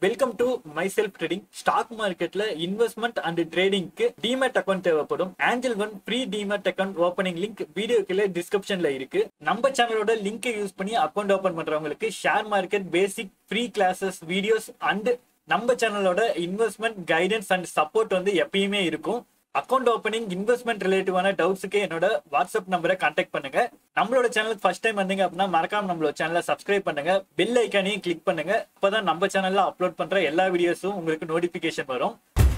welcome to my self trading stock மார்க்கெட்ல investment and ட்ரேடிங்க்கு demat account தேவைப்படும் Angel One free demat account opening link video கீழே டிஸ்கிரிப்ஷன்ல இருக்கு நம்ம சேனலோட லிங்கை யூஸ் பண்ணி அக்கௌண்ட் ஓபன் பண்றவங்களுக்கு share market basic free classes videos and நம்ம சேனலோட இன்வெஸ்ட்மெண்ட் கைடன்ஸ் அண்ட் சப்போர்ட் வந்து எப்பயுமே இருக்கும் அக்கௌண்ட் ஓப்பனிங் இன்வெஸ்ட்மெண்ட் ரிலேட்டிவான டவுட்ஸுக்கு என்னோட வாட்ஸ்அப் நம்பரை கான்டாக்ட் பண்ணுங்க நம்மளோட சேனலுக்கு ஃபர்ஸ்ட் டைம் வந்தீங்க அப்படின்னா மறக்காம நம்மளோட சேனலை சப்ஸ்கிரைப் பண்ணுங்க பெல் ஐக்கானையும் கிளிக் பண்ணுங்க அப்பதான் நம்ம சேனல்ல அப்லோட் பண்ற எல்லா வீடியோஸும் உங்களுக்கு நோட்டிபிகேஷன் வரும்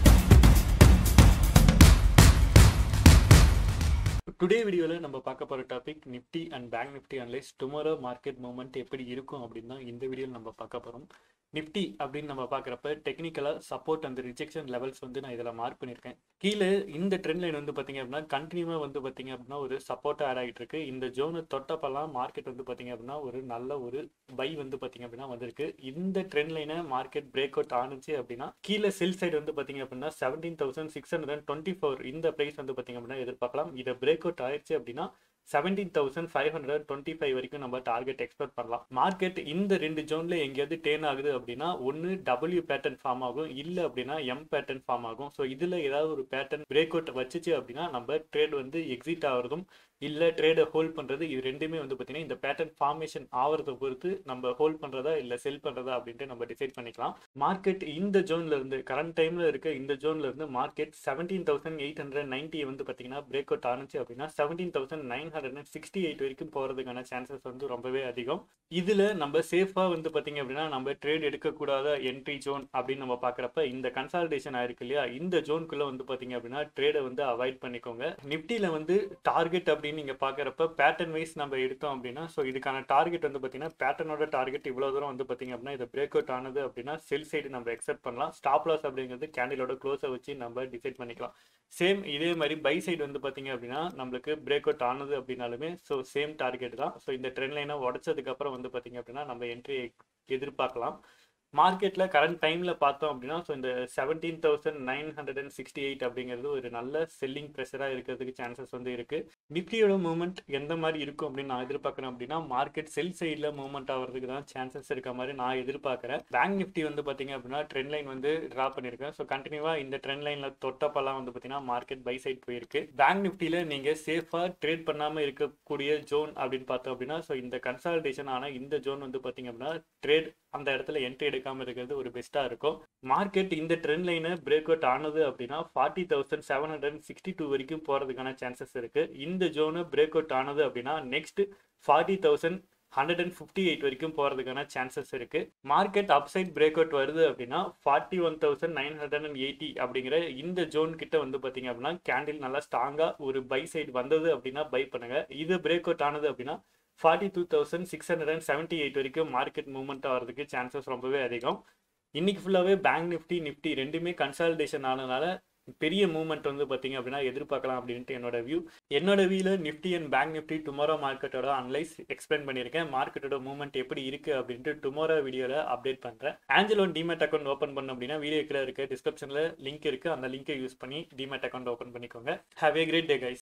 டுடே வீடியோவில் நம்ம பார்க்க போகிற topic Nifty and bank Nifty analyse tomorrow market movement எப்படி இருக்கும் அப்படின்னு தான் இந்த வீடியோவில் நம்ம பார்க்க போகிறோம் நிஃப்டி அப்படின்னு நம்ம பார்க்குறப்ப டெக்னிக்கலாக சப்போர்ட் அந்த ரிஜெக்ஷன் லெவல்ஸ் வந்து நான் இதில் மார்க் பண்ணியிருக்கேன் கீழே இந்த ட்ரெண்ட் லைன் வந்து பார்த்தீங்க அப்படின்னா கண்டினியூவாக வந்து பார்த்தீங்க அப்படின்னா ஒரு சப்போர்ட்டாக ஆட் ஆகிட்டு இருக்கு இந்த ஜோனு தொட்டப்பெல்லாம் மார்க்கெட் வந்து பார்த்தீங்க அப்படின்னா ஒரு நல்ல ஒரு பை வந்து பார்த்தீங்க அப்படின்னா வந்திருக்கு இந்த ட்ரெண்ட் லைனை மார்க்கெட் பிரேக் அவுட் ஆனிச்சு அப்படின்னா கீழே செல் சைடு வந்து பார்த்தீங்க அப்படின்னா seventeen thousand six hundred and twenty four இந்த ப்ரைஸ் வந்து பார்த்தீங்க அப்படின்னா எதிர்பார்க்கலாம் இதை பிரேக் அவுட் ஆயிடுச்சு அப்படின்னா seventeen thousand five hundred twenty five வரைக்கும் நம்ம டார்கெட் எக்ஸ்பெக்ட் பண்ணலாம் மார்க்கெட் இந்த ரெண்டு ஜோன்ல எங்கேயாவது டேன் ஆகுது அப்படின்னா ஒன்று டபிள்யூ பேட்டர்ன் ஃபார்ம் ஆகும் இல்லை அப்படின்னா எம் பேட்டர்ன் ஃபார்ம் ஆகும் ஸோ இதில் ஏதாவது ஒரு பேட்டர்ன் பிரேக் அவுட் வச்சுச்சு அப்படின்னா நம்ம ட்ரேட் வந்து எக்ஸிட் ஆகிறதும் இல்லை ட்ரேடை ஹோல்ட் பண்ணுறது இது ரெண்டுமே வந்து பார்த்தீங்கன்னா இந்த பேட்டர்ன் ஃபார்மேஷன் ஆகிறத பொறுத்து நம்ம ஹோல்ட் பண்ணுறதா இல்லை செல் பண்ணுறதா அப்படின்ட்டு நம்ம டிசைட் பண்ணிக்கலாம் மார்க்கெட் இந்த ஜோன்ல இருந்து கரண்ட் டைம்ல இருக்க இந்த ஜோன்ல இருந்து market seventeen thousand eight hundred ninety வந்து பார்த்தீங்கன்னா பிரேக் அவுட் ஆனிச்சு அப்படின்னா seventeen thousand nine hundred and sixty eight வரைக்கும் போகிறதுக்கான சான்சஸ் வந்து ரொம்பவே அதிகம் இதில் நம்ம சேஃபாக வந்து பார்த்தீங்க அப்படின்னா நம்ம ட்ரேட் எடுக்கக்கூடாத என்ட்ரி ஜோன் அப்படின்னு நம்ம பார்க்குறப்ப இந்த கன்சால்டேஷன் ஆயிருக்கு இல்லையா இந்த ஜோனுக்குள்ளே வந்து பார்த்தீங்க அப்படின்னா ட்ரேடை வந்து அவாய்ட் பண்ணிக்கோங்க நிஃப்டியில் வந்து டார்கெட் அப்படின்னு நீங்கள் பார்க்குறப்ப பேட்டர்ன் வைஸ் நம்ம எடுத்தோம் அப்படின்னா ஸோ இதுக்கான டார்கெட் வந்து பார்த்தீங்கன்னா பேட்டர்னோட டார்கெட் இவ்வளோ தூரம் வந்து பார்த்தீங்க அப்படின்னா இது பிரேக் அவுட் ஆனது அப்படின்னா செல் சைடு நம்ம எக்ஸெப்ட் பண்ணலாம் ஸ்டாப் லாஸ் அப்படிங்கிறது கேண்டிலோட க்ளோஸை வச்சு நம்ம டிசைட் பண்ணிக்கலாம் சேம் இதே மாதிரி பை சைடு வந்து பார்த்தீங்க அப்படின்னா நம்மளுக்கு பிரேக் அவுட் ஆனது அப்படின்னாலுமே ஸோ சேம் டார்கெட் தான் ஸோ இந்த ட்ரெண்ட் லைனை உடச்சதுக்கப்புறம் வந்து பார்த்தீங்க அப்படின்னா நம்ம என்ட்ரி எதிர்பார்க்கலாம் மார்க்கெட்டில் கரண்ட் டைமில் பார்த்தோம் அப்படின்னா ஸோ இந்த seventeen thousand nine hundred and sixty eight அப்படிங்கிறது ஒரு நல்ல செல்லிங் ப்ரெஷராக இருக்கிறதுக்கு சான்சஸ் வந்து இருக்குது நிஃப்டியோட மூவ்மெண்ட் எந்த மாதிரி இருக்கும் அப்படின்னு நான் எதிர்பார்க்குறேன் அப்படின்னா மார்க்கெட் செல் சைடில் மூவ்மெண்ட் ஆகிறதுக்கு தான் சான்சஸ் இருக்க மாதிரி நான் எதிர்பார்க்குறேன் பேங்க் நிஃப்டி வந்து பார்த்தீங்க அப்படின்னா ட்ரெண்ட் லைன் வந்து ட்ரா பண்ணியிருக்கேன் ஸோ கண்டினியூவாக இந்த ட்ரெண்ட் லைனில் தொட்டப்பெல்லாம் வந்து பார்த்தீங்கன்னா மார்க்கெட் பை சைட் போயிருக்கு பேங்க் நிஃப்டியில் நீங்கள் சேஃபாக ட்ரேட் பண்ணாமல் இருக்கக்கூடிய ஜோன் அப்படின்னு பார்த்தோம் அப்படின்னா ஸோ இந்த கன்சால்டேஷன் ஆன இந்த ஜோன் வந்து பார்த்தீங்க அப்படின்னா ட்ரேட் அந்த இடத்துல என்ட்ரி எடுக்காமல் இருக்கிறது ஒரு பெஸ்ட்டாக இருக்கும் மார்க்கெட் இந்த ட்ரெண்ட் லைனை பிரேக் அவுட் ஆனது அப்படின்னா forty thousand seven hundred sixty two வரைக்கும் போகிறதுக்கான சான்சஸ் இருக்குது இந்த ஜோனு பிரேக் அவுட் ஆனது அப்படின்னா next forty thousand hundred and fifty eight வரைக்கும் போகிறதுக்கான சான்சஸ் இருக்குது மார்க்கெட் அப்சைட் பிரேக் அவுட் வருது அப்படின்னா forty one thousand nine hundred and eighty அப்படிங்கிற இந்த ஜோன் கிட்ட வந்து பார்த்தீங்க அப்படின்னா கேண்டில் நல்லா ஸ்ட்ராங்காக ஒரு பை சைடு வந்தது அப்படின்னா பை பண்ணுங்க இது பிரேக் அவுட் ஆனது அப்படின்னா forty two thousand six hundred and seventy eight வரைக்கும் மார்க்கெட் மூவ்மெண்ட் ஆகிறதுக்கு சான்சஸ் ரொம்பவே அதிகம் இன்னைக்கு ஃபுல்லாகவே பேங்க் நிஃப்டி நிஃப்டி ரெண்டுமே கன்சால்டேஷன் ஆனதுனால பெரிய மூவ்மெண்ட் வந்து பார்த்தீங்க அப்படின்னா எதிர்பார்க்கலாம் அப்படின்ட்டு என்னோட வியூ என்னோட வியூவில் Nifty and bank Nifty tomorrow மார்க்கெட்டோட அனலைஸ் எக்ஸ்பிளைன் பண்ணியிருக்கேன் மார்க்கெட்டோட மூவ்மெண்ட் எப்படி இருக்குது அப்படின்ட்டு டுமாரோ வீடியோவில் அப்டேட் பண்ணுறேன் ஆஞ்சலோன் டிமேட் அக்கௌண்ட் ஓப்பன் பண்ண அப்படின்னா வீடியோ கீழே இருக்க டிஸ்கிரிப்ஷனில் லிங்க் இருக்குது அந்த லிங்கை யூஸ் பண்ணி டிமேட் அக்கௌண்ட் ஓப்பன் பண்ணிக்கோங்க have a great day guys